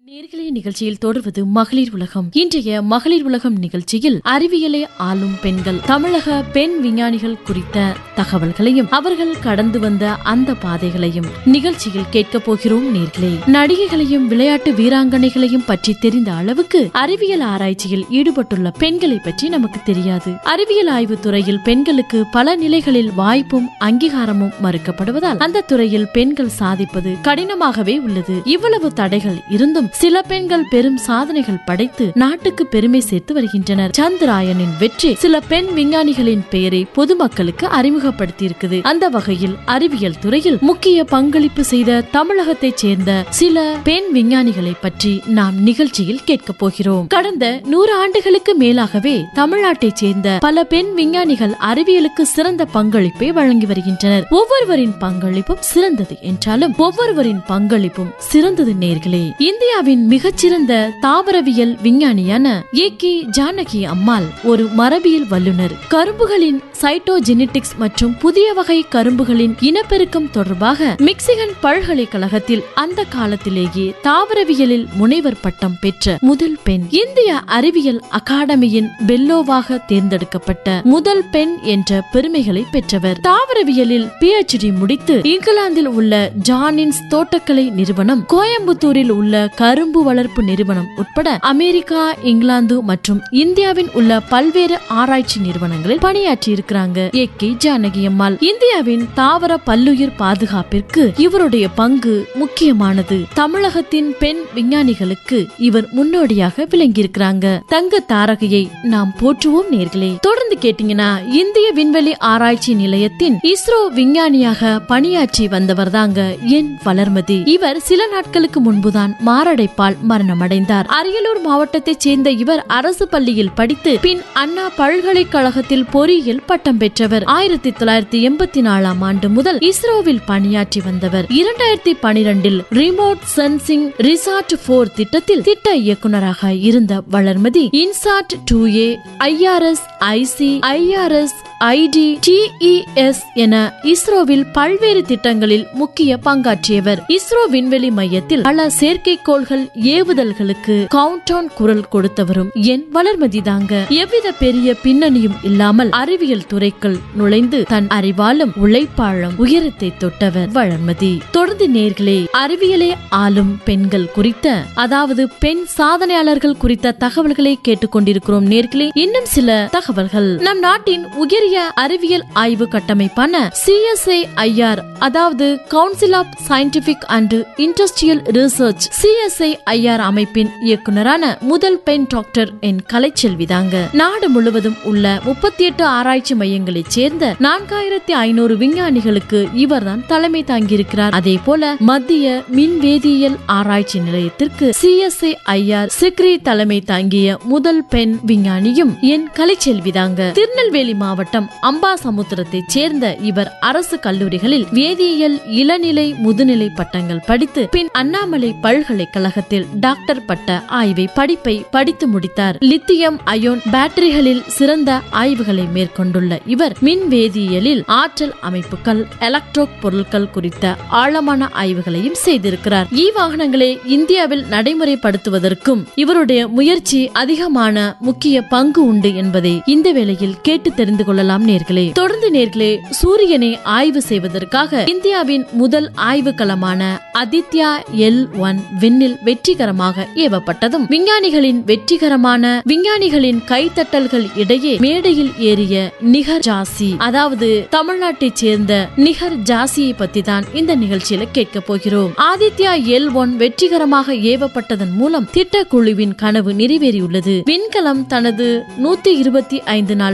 நேர்களே நிகழ்ச்சியில் தொடர்வது மகளிர் உலகம் இன்றைய மகளிர் உலகம் நிகழ்ச்சியில் அறிவியலை ஆளும் பெண்கள் தமிழக பெண் விஞ்ஞானிகள் குறித்த தகவல்களையும் அவர்கள் கடந்து வந்த அந்த பாதைகளையும் நிகழ்ச்சியில் கேட்க போகிறோம் நேர்களே நடிகைகளையும் விளையாட்டு வீராங்கனைகளையும் பற்றி தெரிந்த அளவுக்கு அறிவியல் ஆராய்ச்சியில் ஈடுபட்டுள்ள பெண்களை பற்றி நமக்கு தெரியாது அறிவியல் ஆய்வு துறையில் பெண்களுக்கு பல நிலைகளில் வாய்ப்பும் அங்கீகாரமும் மறுக்கப்படுவதால் அந்த துறையில் பெண்கள் சாதிப்பது கடினமாகவே உள்ளது இவ்வளவு தடைகள் இருந்தும் சில பெண்கள் பெரும் சாதனைகள் படைத்து நாட்டுக்கு பெருமை சேர்த்து வருகின்றனர் சந்திராயனின் வெற்றி சில பெண் விஞ்ஞானிகளின் பெயரை பொதுமக்களுக்கு அறிமுகப்படுத்தி இருக்குது அந்த வகையில் அறிவியல் துறையில் முக்கிய பங்களிப்பு செய்த தமிழகத்தைச் சேர்ந்த சில பெண் விஞ்ஞானிகளை பற்றி நாம் நிகழ்ச்சியில் கேட்க போகிறோம் கடந்த நூறு ஆண்டுகளுக்கு மேலாகவே தமிழ்நாட்டைச் சேர்ந்த பல பெண் விஞ்ஞானிகள் அறிவியலுக்கு சிறந்த பங்களிப்பை வழங்கி வருகின்றனர் ஒவ்வொருவரின் பங்களிப்பும் சிறந்தது என்றாலும் ஒவ்வொருவரின் பங்களிப்பும் சிறந்தது நேர்களே இந்தியாவின் மிகச்சிறந்த தாவரவியல் விஞ்ஞானியான ஏ கே ஜானகி அம்மாள் ஒரு மரபியல் வல்லுநர் கரும்புகளின் சைட்டோஜெனடிக்ஸ் மற்றும் புதிய வகை கரும்புகளின் இனப்பெருக்கம் தொடர்பாக மிக்சிகன் பல்கலைக்கழகத்தில் அந்த காலத்திலேயே தாவரவியலில் முனைவர் பட்டம் பெற்ற முதல் பெண் இந்திய அறிவியல் அகாடமியின் பெல்லோவாக தேர்ந்தெடுக்கப்பட்ட முதல் பெண் என்ற பெருமைகளை பெற்றவர் தாவரவியலில் பிஎச்டி முடித்து இங்கிலாந்தில் உள்ள ஜானின்ஸ் தோட்டக்கலை நிறுவனம் கோயம்புத்தூரில் உள்ள கரும்பு வளர்ப்பு நிறுவனம் உட்பட அமெரிக்கா இங்கிலாந்து மற்றும் இந்தியாவின் உள்ள பல்வேறு ஆராய்ச்சி நிறுவனங்களில் பணியாற்றி இருக்கிறாங்க ஏ கே ஜானகி அம்மாள் இந்தியாவின் தாவர பல்லுயிர் பாதுகாப்பிற்கு இவருடைய பங்கு முக்கியமானது தமிழகத்தின் பெண் விஞ்ஞானிகளுக்கு இவர் முன்னோடியாக விளங்கியிருக்கிறாங்க தங்க தாரகையை நாம் போற்றுவோம் நேர்களே தொடர்ந்து கேட்டீங்கன்னா இந்திய விண்வெளி ஆராய்ச்சி நிலையத்தின் இஸ்ரோ விஞ்ஞானியாக பணியாற்றி வந்தவர் தாங்க என் வளர்மதி இவர் சில நாட்களுக்கு முன்புதான் மாரடைப்பால் மரணமடைந்தார் அரியலூர் மாவட்டத்தைச் சேர்ந்த இவர் அரசு பள்ளியில் படித்து பின் அண்ணா பல்கலைக்கழகத்தில் பொறியியல் பட்டம் பெற்றவர் ஆயிரத்தி தொள்ளாயிரத்தி எண்பத்தி நாலாம் ஆண்டு முதல் இஸ்ரோவில் பணியாற்றி வந்தவர் இரண்டாயிரத்தி பனிரெண்டில் ரிமோட் சென்சிங் ரிசார்ட் போர் திட்டத்தில் திட்ட இயக்குனராக இருந்த Valarmathi INSAT two A IRS IC IRS ID TES என இஸ்ரோவில் பல்வேறு திட்டங்களில் முக்கிய பங்காற்றியவர் இஸ்ரோ விண்வெளி மையத்தில் பல செயற்கைக்கோள்கள் ஏவுதல்களுக்கு கவுண்டவுன் குரல் கொடுத்தவரும் என் வளர்மதி தாங்க எவ்வித பெரிய பின்னணியும் இல்லாமல் அறிவியல் துறைக்குள் நுழைந்து தன் அறிவாலும் உழைப்பாளும் உயரத்தை தொட்டவர் வளர்மதி தொடர்ந்து நேர்களே அறிவியலை ஆளும் பெண்கள் குறித்த அதாவது பெண் சாதனையாளர்கள் குறித்த தகவல்களை கேட்டுக்கொண்டிருக்கிறோம் நேர்களே இன்னும் சில தகவல்கள் நம் நாட்டின் உயரிய அறிவியல் ஆய்வு கட்டமைப்பான சிஎஸ்ஐ ஐஆர் அதாவது council of scientific and industrial research CSI IR அமைப்பின் இயக்குனரான முதல் பெண் டாக்டர் என் கலைச்செல்வி தாங்க நாடு முழுவதும் உள்ள முப்பத்தி எட்டு ஆராய்ச்சி மையங்களைச் சேர்ந்த நான்காயிரத்தி ஐநூறு விஞ்ஞானிகளுக்கு இவர்தான் தலைமை தாங்கியிருக்கிறார் அதே போல மத்திய மின் வேதியியல் ஆராய்ச்சி நிலையத்திற்கு சிஎஸ்ஐ ஐஆர் சிக்ரி தலைமை தாங்கிய முதல் பெண் விஞ்ஞானியும் என் கலைச்செல்வி தாங்க திருநெல்வேலி மாவட்டம் அம்பாசமுத்திரத்தைச் சேர்ந்த இவர் அரசு கல்லூரிகளில் வேதியியல் இளநிலை முதுநிலை பட்டங்கள் படித்து பின் அண்ணாமலை பல்கலைக்கழகத்தில் டாக்டர் பட்ட ஆய்வை படிப்பை படித்து முடித்தார் லித்தியம் அயோன் பேட்டரிகளில் சிறந்த ஆய்வுகளை மேற்கொண்டுள்ள இவர் மின் வேதியியலில் ஆற்றல் அமைப்புகள் எலக்ட்ரோக் பொருட்கள் குறித்த ஆழமான ஆய்வுகளையும் செய்திருக்கிறார் இ வாகனங்களை இந்தியாவில் நடைமுறைப்படுத்துவதற்கும் இவருடைய முயற்சி அதிகமான முக்கிய பங்கு உண்டு என்பதை இந்த வேளையில் கேட்டு தெரிந்து கொள்ளலாம் நேர்களே தொடர்ந்து நேர்களே சூரியனை ஆய்வு செய்வதற்காக இந்தியாவின் முதல் ஆய்வு களமான அதித்யா எல் ஒன் விண்ணில் வெற்றிகரமாக ஏவப்பட்டதும் விஞ்ஞானிகளின் வெற்றிகரமான விஞ்ஞானிகளின் கைத்தட்டல்கள் இடையே மேடையில் ஏறிய நிகர் ஜாசி அதாவது தமிழ்நாட்டைச் சேர்ந்த நிகர் ஜாசியை பத்தி தான் இந்த நிகழ்ச்சியில கேட்க போகிறோம் ஆதித்யா எல் ஒன் வெற்றிகரமாக ஏவப்பட்டதன் மூலம் திட்டக்குழுவின் கனவு நிறைவேறியுள்ளது விண்கலம் தனது நூத்தி இருபத்தி ஐந்து நாள்